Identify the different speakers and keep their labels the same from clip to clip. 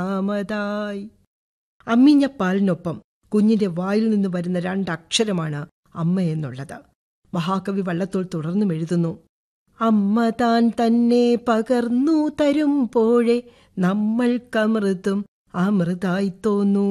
Speaker 1: ആമതായി അമ്മിഞ്ഞ പാലിനൊപ്പം കുഞ്ഞിന്റെ വായിൽ നിന്ന് വരുന്ന രണ്ടക്ഷരമാണ് അമ്മ എന്നുള്ളത് മഹാകവി വള്ളത്തോൾ തുടർന്നും എഴുതുന്നു അമ്മ താൻ തന്നെ പകർന്നു തരുമ്പോഴേ നമ്മൾക്കമൃതും അമൃതായി തോന്നൂ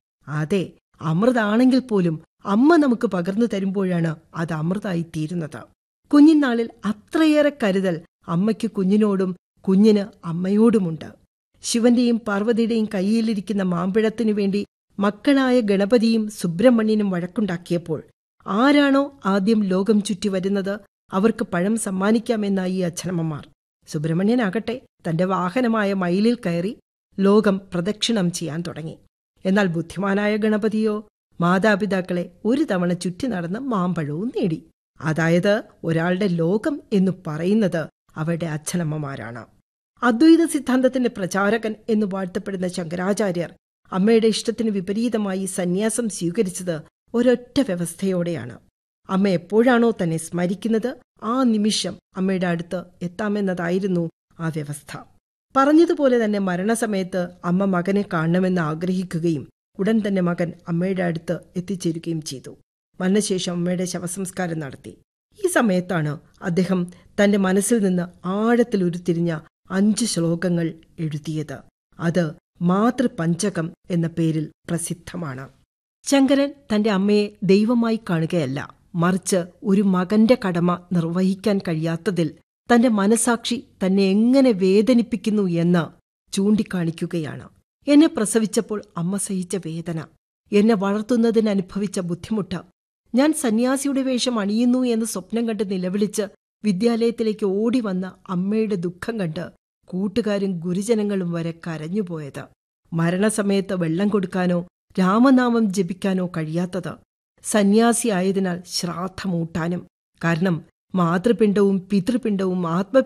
Speaker 1: അതെ അമൃതാണെങ്കിൽ പോലും അമ്മ നമുക്ക് പകർന്നു തരുമ്പോഴാണ് അത് അമൃതായി തീരുന്നത് കുഞ്ഞിനാളിൽ അത്രയേറെ കരുതൽ അമ്മയ്ക്ക് കുഞ്ഞിനോടും കുഞ്ഞിന് അമ്മയോടുമുണ്ട് ശിവന്റെയും പാർവതിയുടെയും കയ്യിലിരിക്കുന്ന മാമ്പഴത്തിനു വേണ്ടി മക്കളായ ഗണപതിയും സുബ്രഹ്മണ്യനും വഴക്കുണ്ടാക്കിയപ്പോൾ ആരാണോ ആദ്യം ലോകം ചുറ്റി വരുന്നത് അവർക്ക് പഴം സമ്മാനിക്കാമെന്നായി ഈ അച്ഛനമ്മമാർ സുബ്രഹ്മണ്യനാകട്ടെ തന്റെ വാഹനമായ മയിലിൽ കയറി ലോകം പ്രദക്ഷിണം ചെയ്യാൻ തുടങ്ങി എന്നാൽ ബുദ്ധിമാനായ ഗണപതിയോ മാതാപിതാക്കളെ ഒരു തവണ ചുറ്റി നടന്ന് മാമ്പഴവും നേടി അതായത് ഒരാളുടെ ലോകം എന്ന് പറയുന്നത് അവരുടെ അച്ഛനമ്മമാരാണ് അദ്വൈത സിദ്ധാന്തത്തിന്റെ പ്രചാരകൻ എന്ന് വാഴ്ത്തപ്പെടുന്ന ശങ്കരാചാര്യർ അമ്മയുടെ ഇഷ്ടത്തിന് വിപരീതമായി സന്യാസം സ്വീകരിച്ചത് ഒരൊറ്റ വ്യവസ്ഥയോടെയാണ് അമ്മ എപ്പോഴാണോ തന്നെ സ്മരിക്കുന്നത് ആ നിമിഷം അമ്മയുടെ അടുത്ത് എത്താമെന്നതായിരുന്നു ആ വ്യവസ്ഥ പറഞ്ഞതുപോലെ തന്നെ മരണസമയത്ത് അമ്മ മകനെ കാണണമെന്ന് ആഗ്രഹിക്കുകയും ഉടൻ തന്നെ മകൻ അമ്മയുടെ അടുത്ത് എത്തിച്ചേരുകയും ചെയ്തു മരണശേഷം അമ്മയുടെ ശവസംസ്കാരം നടത്തി ഈ സമയത്താണ് അദ്ദേഹം തന്റെ മനസ്സിൽ നിന്ന് ആഴത്തിൽ ഉരുത്തിരിഞ്ഞ അഞ്ച് ശ്ലോകങ്ങൾ എഴുതിയത് അത് മാതൃപഞ്ചകം എന്ന പേരിൽ പ്രസിദ്ധമാണ് ശങ്കരൻ തന്റെ അമ്മയെ ദൈവമായി കാണുകയല്ല മറിച്ച് ഒരു മകന്റെ കടമ നിർവഹിക്കാൻ കഴിയാത്തതിൽ തന്റെ മനസാക്ഷി തന്നെ എങ്ങനെ വേദനിപ്പിക്കുന്നു എന്ന് ചൂണ്ടിക്കാണിക്കുകയാണ് എന്നെ പ്രസവിച്ചപ്പോൾ അമ്മ സഹിച്ച വേദന എന്നെ വളർത്തുന്നതിന് അനുഭവിച്ച ബുദ്ധിമുട്ട് ഞാൻ സന്യാസിയുടെ വേഷം അണിയുന്നു എന്ന് സ്വപ്നം കണ്ട് നിലവിളിച്ച് വിദ്യാലയത്തിലേക്ക് ഓടി വന്ന അമ്മയുടെ ദുഃഖം കണ്ട് കൂട്ടുകാരും ഗുരുജനങ്ങളും വരെ കരഞ്ഞുപോയത് മരണസമയത്ത് വെള്ളം കൊടുക്കാനോ രാമനാമം ജപിക്കാനോ കഴിയാത്തത് സന്യാസിയായതിനാൽ ശ്രാദ്ധമൂട്ടാനും കാരണം മാതൃപിണ്ഡവും പിതൃപിണ്ഡവും ആത്മ